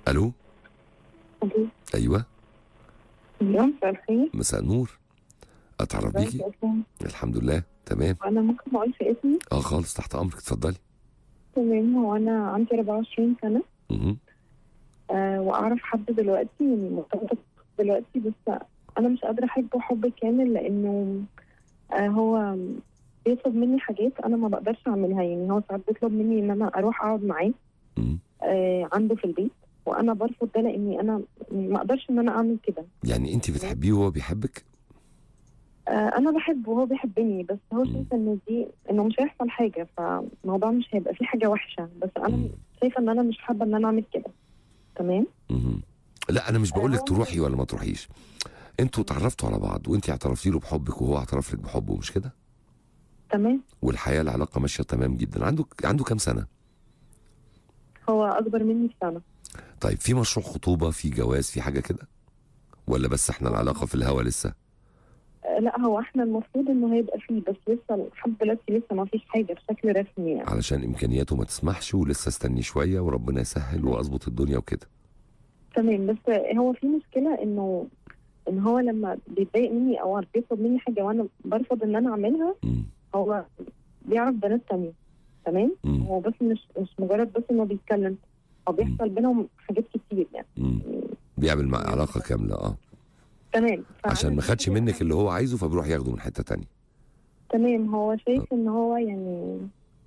الو ألو ايوه اليوم مساء الخير مساء النور اتعرف ازيك بيكي يا أسلام؟ الحمد لله تمام أنا ممكن ما أقولش اسمي اه خالص تحت امرك اتفضلي تمام هو أنا عندي 24 سنة مهم. آه وأعرف حد دلوقتي يعني مرتبطة دلوقتي بس أنا مش قادرة أحبه حب كامل لأنه آه هو بيطلب مني حاجات أنا ما بقدرش أعملها يعني هو ساعات بيطلب مني إن أنا أروح أقعد معاه مم. آه عنده في البيت وأنا برفض ده لأني أنا ما أقدرش إن أنا أعمل كده يعني انت بتحبيه وهو بيحبك آه انا بحبه وهو بيحبني بس هو مم. شايف ان دي انه مش هيحصل حاجه فالموضوع مش هيبقى فيه حاجه وحشه بس انا مم. شايفه ان انا مش حابه ان انا اعمل كده تمام مهم. لا انا مش بقول لك هو- تروحي ولا ما تروحيش انتوا اتعرفتوا على بعض وانت اعترفتي له بحبك وهو اعترف لك بحبه مش كده تمام والحياه العلاقه ماشيه تمام جدا عنده عنده كام سنه هو اكبر مني بسنه طيب في مشروع خطوبه في جواز في حاجه كده ولا بس احنا العلاقه في الهوا لسه آه لا هو احنا المفروض انه هيبقى فيه بس لسه لحد دلوقتي لسه ما فيش حاجه بشكل رسمي يعني علشان امكانياته ما تسمحش ولسه استني شويه وربنا يسهل واظبط الدنيا وكده تمام بس هو في مشكله انه ان هو لما بيتضايق مني او بيطلب مني حاجه وانا برفض ان انا اعملها مم. هو بيعرف بنات تانية تمام مم. هو بس مش مش مجرد بس انه بيتكلم هو بيحصل بينهم حاجات كتير يعني مم. بيعمل مع علاقه كامله اه تمام فأنا عشان ما خدش شايفة- منك اللي هو عايزه فبيروح ياخده من حته تانية تمام هو شايف ان هو يعني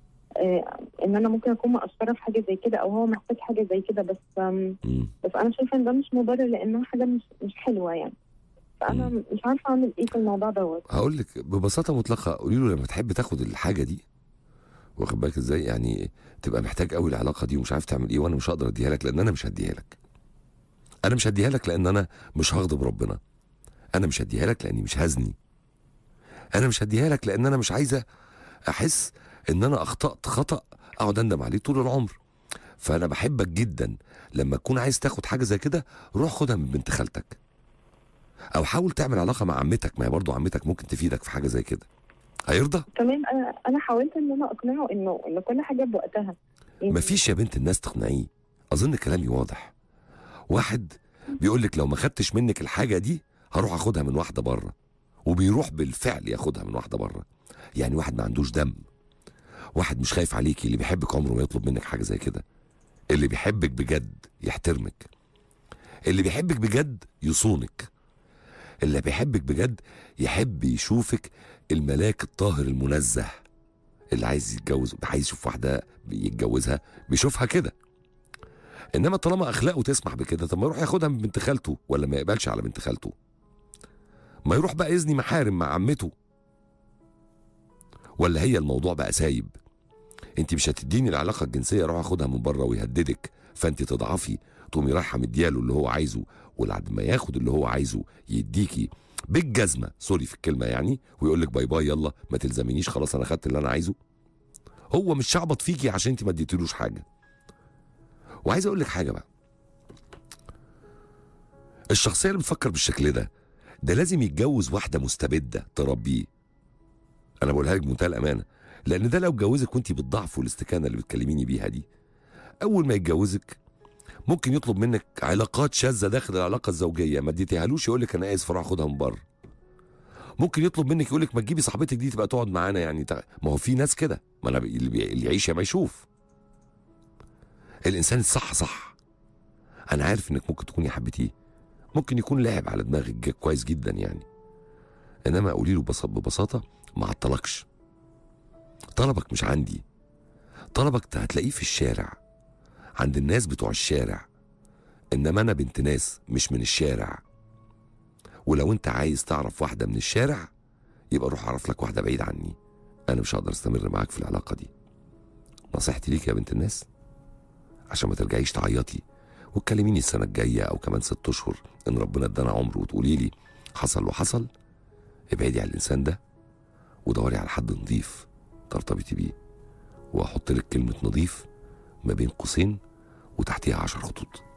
آه ان انا ممكن اكون مقصره في حاجه زي كده او هو محتاج حاجه زي كده بس آم، مم. بس انا شايفه ان ده مش مبرر لانها حاجه مش مش حلوه يعني فانا مم. مش عارفه اعمل ايه في الموضوع دوت هقول لك ببساطه مطلقه قولي له لما تحب تاخد الحاجه دي واخد بالك ازاي يعني تبقى محتاج قوي العلاقه دي ومش عارف تعمل ايه وانا مش هقدر اديها لك لان انا مش هديها لك انا مش هديها لك لان انا مش هغضب ربنا انا مش هديها لك لاني مش هزني انا مش هديها لك لان انا مش عايزه احس ان انا اخطات خطا اقعد اندم عليه طول العمر فانا بحبك جدا لما تكون عايز تاخد حاجه زي كده روح خدها من بنت خالتك او حاول تعمل علاقه مع عمتك ما هي برضه عمتك ممكن تفيدك في حاجه زي كده هيرضى تمام انا انا حاولت ان انا اقنعه انه ان كل حاجه بوقتها يعني مفيش يا بنت الناس تقنعيه اظن كلامي واضح واحد بيقول لك لو ما خدتش منك الحاجه دي هروح اخدها من واحده بره وبيروح بالفعل ياخدها من واحده بره يعني واحد ما عندوش دم واحد مش خايف عليكي اللي بيحبك عمره ما يطلب منك حاجه زي كده اللي بيحبك بجد يحترمك اللي بيحبك بجد يصونك اللي بيحبك بجد يحب يشوفك الملاك الطاهر المنزه اللي عايز يتجوز عايز يشوف واحده يتجوزها بيشوفها كده انما طالما اخلاقه تسمح بكده طب ما يروح ياخدها من بنت خالته ولا ما يقبلش على بنت خالته ما يروح بقى يزني محارم مع عمته ولا هي الموضوع بقى سايب انت مش هتديني العلاقه الجنسيه اروح اخدها من بره ويهددك فانت تضعفي تقومي رايحه مدياله اللي هو عايزه ولعد ما ياخد اللي هو عايزه يديكي بالجزمه سوري في الكلمه يعني ويقول لك باي باي يلا ما تلزمنيش خلاص انا خدت اللي انا عايزه هو مش شعبط فيكي عشان انت ما اديتيلوش حاجه وعايز اقول لك حاجه بقى الشخصيه اللي بتفكر بالشكل ده ده لازم يتجوز واحده مستبده تربيه انا بقولها لك بمنتهى الامانه لان ده لو اتجوزك وانت بالضعف والاستكانه اللي بتكلميني بيها دي اول ما يتجوزك ممكن يطلب منك علاقات شاذه داخل العلاقه الزوجيه ما اديتيهالوش يقول لك انا اسف اروح اخدها من بره ممكن يطلب منك يقول لك ما تجيبي صاحبتك دي تبقى تقعد معانا يعني تع- ما هو في ناس كده ما انا اللي بي- اللي يعيش يا ما يشوف الانسان الصح صح انا عارف انك ممكن تكوني حبيتيه ممكن يكون لاعب على دماغك ج- كويس جدا يعني انما قولي له بص- ببساطه ما عطلكش طلبك مش عندي طلبك ت- هتلاقيه في الشارع عند الناس بتوع الشارع انما انا بنت ناس مش من الشارع ولو انت عايز تعرف واحده من الشارع يبقى روح اعرف لك واحده بعيد عني انا مش هقدر استمر معاك في العلاقه دي نصيحتي ليك يا بنت الناس عشان ما ترجعيش تعيطي وتكلميني السنه الجايه او كمان ست اشهر ان ربنا ادانا عمر وتقولي لي حصل وحصل ابعدي عن الانسان ده ودوري على حد نضيف ترتبطي بيه واحط لك كلمه نضيف ما بين قوسين وتحتيها عشر خطوط